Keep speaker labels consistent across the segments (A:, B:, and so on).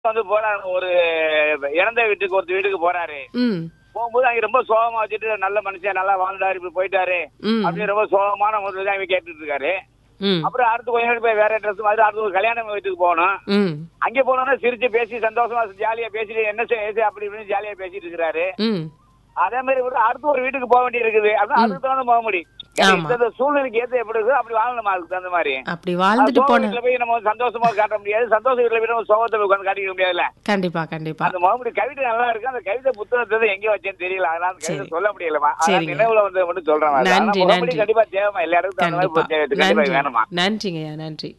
A: வந்து போறாரு ஒரு இறந்த வீட்டுக்கு ஒருத்தர் வீட்டுக்கு போறாரு
B: ம்
A: போகும்போது அங்க ரொம்ப சோகமா வச்சுட்டு நல்ல மனுஷன் நல்லா வாழ்ந்தாரு இப்படி போயிட்டாரு
B: ம்
A: அப்படின்னு ரொம்ப சோகமான முதல்ல தான் இவன் கேட்டுட்டு இருக்காரு
B: ம்
A: அப்புறம் அடுத்து கொஞ்ச நேரம் போய் வேற ட்ரெஸ் மாதிரி அடுத்து ஒரு கல்யாண வீட்டுக்கு போகணும்
B: ம்
A: அங்க போனோம்னா சிரிச்சு பேசி சந்தோஷமா ஜாலியா பேசிட்டு என்ன செய்ய அப்படி இப்படின்னு ஜாலியா பேசிட்டு இருக்கிறாரு
B: ம்
A: அதே மாதிரி ஒரு அடுத்து ஒரு வீட்டுக்கு போக வேண்டி இருக்குது அப்படின்னா அதுக்கு தகுந்த போக முடியும்
B: ஆமா.
A: இந்த சூழ்நிலைக்கு ஏத்த எப்படி இருக்குதோ அப்படி வாழணுமா அதுக்கு தகுந்த மாதிரி
B: அப்படி வாழ்ந்துட்டு
A: சோக
B: போன
A: வீட்டுல போய் நம்ம சந்தோஷமா காட்ட முடியாது சந்தோஷ வீட்டுல போய் நம்ம சோகத்தை உட்காந்து காட்டிக்க முடியாதுல்ல
B: கண்டிப்பா கண்டிப்பா
A: அந்த மறுபடி கவிதை நல்லா இருக்கு அந்த கவிதை புத்தகத்தை எங்க வச்சேன்னு தெரியல அதனால அந்த கவிதை
B: சரி.
A: சொல்ல முடியலமா அதனால
B: சரிங்க.
A: நினைவுல வந்து மட்டும் சொல்றேன் நான். ஆனா
B: நன்றி,
A: முகமூடி
B: நன்றி.
A: கண்டிப்பா தேவைமா எல்லாருக்கும் அந்த
B: கண்டிப்பா
A: மாதிரி தேவை கண்டிப்பா
B: நன்றி
A: வேணுமா
B: நன்றிங்கய்யா நன்றி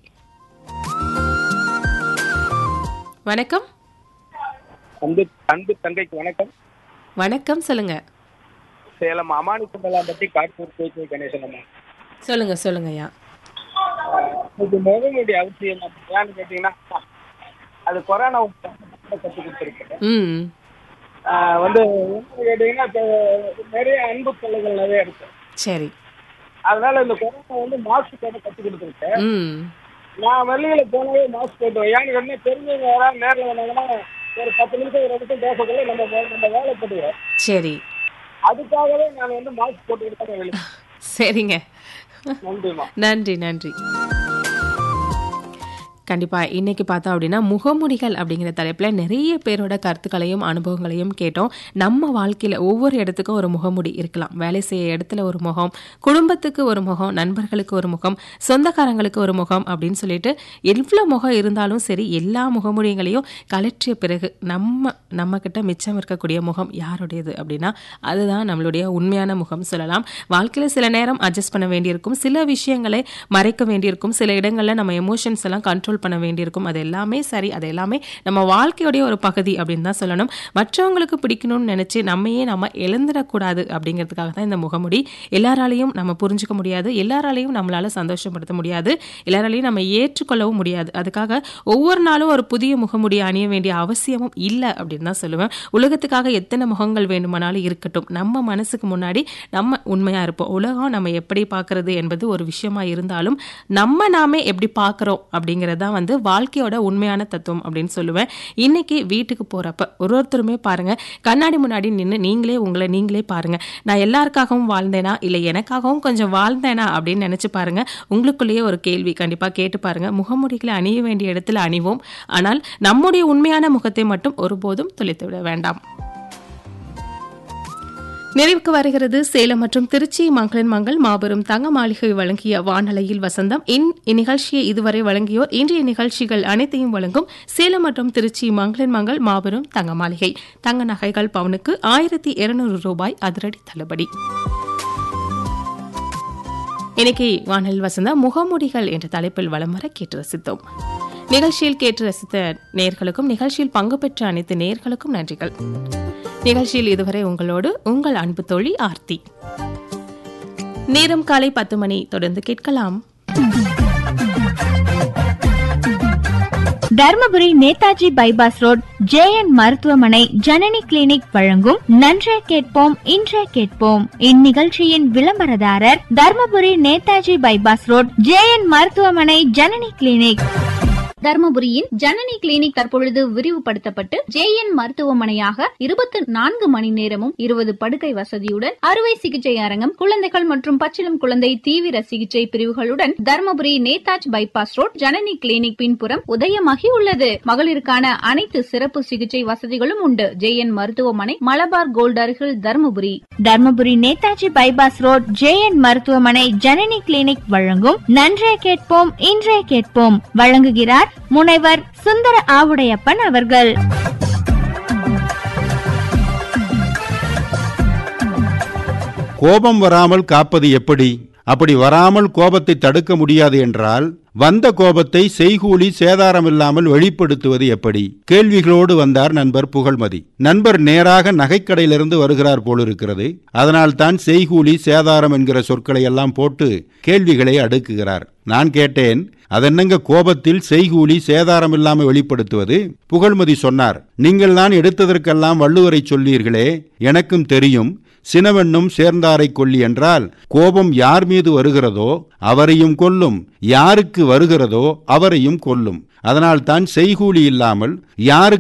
B: வணக்கம்
C: அன்பு அன்பு தங்கைக்கு வணக்கம்
B: வணக்கம் சொல்லுங்க
C: சேலம் அமானி குண்டலாம் பற்றி காட்பூர் கோயில் கணேசன் அம்மா
B: சொல்லுங்க சொல்லுங்கய்யா
C: இது முகமுடி அவசியம் ஏன்னு கேட்டீங்கன்னா அது கொரோனா கற்றுக் கொடுத்துருக்கேன்
B: ம்
C: ஆஹ் வந்து என்ன கேட்டீங்கன்னா இப்போ நிறைய அன்பு தொல்லைகள் நிறைய இருக்கு
B: சரி
C: அதனால இந்த கொரோனா வந்து மாஸ்க் போட கற்றுக் கொடுத்துருக்கேன்
B: ம்
C: நான் வெளியில போனவே மாஸ்க் போட்டு ஏன்னு கேட்டீங்கன்னா தெரிஞ்சவங்க யாராவது நேரில் வந்தாங்கன்னா ஒரு பத்து நிமிஷம் ஒரு நிமிஷம் பேசக்குள்ள நம்ம வே- நம்ம வேலை பண்ணுவோம்
B: சரி
C: அதுக்காகவே நான் வந்து மாஸ்க் போட்டுக்கிட்டு தான் வெளியே
B: சரிங்க
C: நன்றிம்மா
B: நன்றி நன்றி கண்டிப்பா இன்னைக்கு பார்த்தோம் அப்படின்னா முகமுடிகள் அப்படிங்கிற தலைப்புல நிறைய பேரோட கருத்துக்களையும் அனுபவங்களையும் கேட்டோம் நம்ம வாழ்க்கையில ஒவ்வொரு இடத்துக்கும் ஒரு முகமுடி இருக்கலாம் வேலை செய்ய இடத்துல ஒரு முகம் குடும்பத்துக்கு ஒரு முகம் நண்பர்களுக்கு ஒரு முகம் சொந்தக்காரங்களுக்கு ஒரு முகம் அப்படின்னு சொல்லிட்டு எவ்வளவு முகம் இருந்தாலும் சரி எல்லா முகமுடிகளையும் கலற்றிய பிறகு நம்ம நம்ம கிட்ட மிச்சம் இருக்கக்கூடிய முகம் யாருடையது அப்படின்னா அதுதான் நம்மளுடைய உண்மையான முகம் சொல்லலாம் வாழ்க்கையில சில நேரம் அட்ஜஸ்ட் பண்ண வேண்டியிருக்கும் சில விஷயங்களை மறைக்க வேண்டியிருக்கும் சில இடங்கள்ல நம்ம எமோஷன்ஸ் எல்லாம் கண்ட்ரோல் பண்ண வேண்டியிருக்கும் அது எல்லாமே சரி அது எல்லாமே நம்ம வாழ்க்கையுடைய ஒரு பகுதி அப்படின்னு தான் சொல்லணும் மற்றவங்களுக்கு பிடிக்கணும்னு நினைச்சு நம்மையே நம்ம இழந்துடக்கூடாது அப்படிங்கிறதுக்காக தான் இந்த முகமுடி எல்லாராலையும் நம்ம புரிஞ்சுக்க முடியாது எல்லாராலையும் நம்மளால சந்தோஷப்படுத்த முடியாது எல்லாராலையும் நம்ம ஏற்றுக்கொள்ளவும் முடியாது அதுக்காக ஒவ்வொரு நாளும் ஒரு புதிய முகமுடி அணிய வேண்டிய அவசியமும் இல்லை அப்படின்னு தான் சொல்லுவேன் உலகத்துக்காக எத்தனை முகங்கள் வேண்டுமானாலும் இருக்கட்டும் நம்ம மனசுக்கு முன்னாடி நம்ம உண்மையா இருப்போம் உலகம் நம்ம எப்படி பார்க்கறது என்பது ஒரு விஷயமா இருந்தாலும் நம்ம நாமே எப்படி பார்க்கறோம் அப்படிங்கிறது தான் வந்து வாழ்க்கையோட உண்மையான தத்துவம் அப்படின்னு சொல்லுவேன் இன்னைக்கு வீட்டுக்கு போறப்ப ஒரு ஒருத்தருமே பாருங்க கண்ணாடி முன்னாடி நின்று நீங்களே உங்களை நீங்களே பாருங்க நான் எல்லாருக்காகவும் வாழ்ந்தேனா இல்லை எனக்காகவும் கொஞ்சம் வாழ்ந்தேனா அப்படின்னு நினைச்சு பாருங்க உங்களுக்குள்ளேயே ஒரு கேள்வி கண்டிப்பா கேட்டு பாருங்க முகமுடிகளை அணிய வேண்டிய இடத்துல அணிவோம் ஆனால் நம்முடைய உண்மையான முகத்தை மட்டும் ஒருபோதும் தொலைத்து விட வேண்டாம் நிறைவுக்கு வருகிறது சேலம் மற்றும் திருச்சி மங்களின் மங்கள் மாபெரும் தங்க மாளிகை வழங்கிய வானலையில் வசந்தம் இன் இந்நிகழ்ச்சியை இதுவரை வழங்கியோர் இன்றைய நிகழ்ச்சிகள் அனைத்தையும் வழங்கும் சேலம் மற்றும் திருச்சி மங்களின் மங்கள் மாபெரும் தங்க மாளிகை தங்க நகைகள் பவுனுக்கு ஆயிரத்தி இருநூறு ரூபாய் அதிரடி தள்ளுபடி இன்னைக்கு வானல் வசந்தா முகமுடிகள் என்ற தலைப்பில் வலம் வர கேட்டு ரசித்தோம் நிகழ்ச்சியில் கேட்டு ரசித்த நேர்களுக்கும் நிகழ்ச்சியில் பங்கு பெற்ற அனைத்து நேர்களுக்கும் நன்றிகள் நிகழ்ச்சியில் இதுவரை உங்களோடு உங்கள் அன்பு தோழி ஆர்த்தி நேரம் காலை பத்து மணி தொடர்ந்து கேட்கலாம்
D: Dharmapuri Netaji bypass road JN மருத்துவமனை ஜனனி கிளினிக் வழங்கும் நன்றே கேட்போம் இன்றே கேட்போம் இந்நிகழ்ச்சியின் விளம்பரதாரர் Dharmapuri Netaji bypass road JN மருத்துவமனை ஜனனி கிளினிக்
E: தர்மபுரியின் ஜனனி கிளினிக் தற்பொழுது விரிவுபடுத்தப்பட்டு ஜேஎன் மருத்துவமனையாக இருபத்தி நான்கு மணி நேரமும் இருபது படுக்கை வசதியுடன் அறுவை சிகிச்சை அரங்கம் குழந்தைகள் மற்றும் பச்சிளம் குழந்தை தீவிர சிகிச்சை பிரிவுகளுடன் Dharmapuri Netaji bypass road Janani clinic பின்புறம் உதயமாகி உள்ளது மகளிருக்கான அனைத்து சிறப்பு சிகிச்சை வசதிகளும் உண்டு ஜேஎன் மருத்துவமனை மலபார் கோல்ட் அருகில் Dharmapuri
D: Dharmapuri Netaji bypass road JN மருத்துவமனை ஜனனி கிளினிக் வழங்கும் நன்றே கேட்போம் இன்றே கேட்போம் வழங்குகிறார் முனைவர் சுந்தர ஆவுடையப்பன் அவர்கள்
F: கோபம் வராமல் காப்பது எப்படி அப்படி வராமல் கோபத்தை தடுக்க முடியாது என்றால் வந்த கோபத்தை செய்கூலி சேதாரமில்லாமல் வெளிப்படுத்துவது எப்படி கேள்விகளோடு வந்தார் நண்பர் புகழ்மதி நண்பர் நேராக நகைக்கடையிலிருந்து வருகிறார் போலிருக்கிறது அதனால் தான் செய்கூலி சேதாரம் என்கிற சொற்களை எல்லாம் போட்டு கேள்விகளை அடுக்குகிறார் நான் கேட்டேன் அதென்னங்க கோபத்தில் செய்கூலி சேதாரம் இல்லாமல் வெளிப்படுத்துவது புகழ்மதி சொன்னார் நீங்கள் தான் எடுத்ததற்கெல்லாம் வள்ளுவரை சொல்லீர்களே எனக்கும் தெரியும் சினவென்னும் சேர்ந்தாரை கொல்லி என்றால் கோபம் யார் மீது வருகிறதோ அவரையும் கொல்லும் யாருக்கு வருகிறதோ அவரையும் கொல்லும் அதனால் தான் செய்கூலி இல்லாமல் யாருக்கு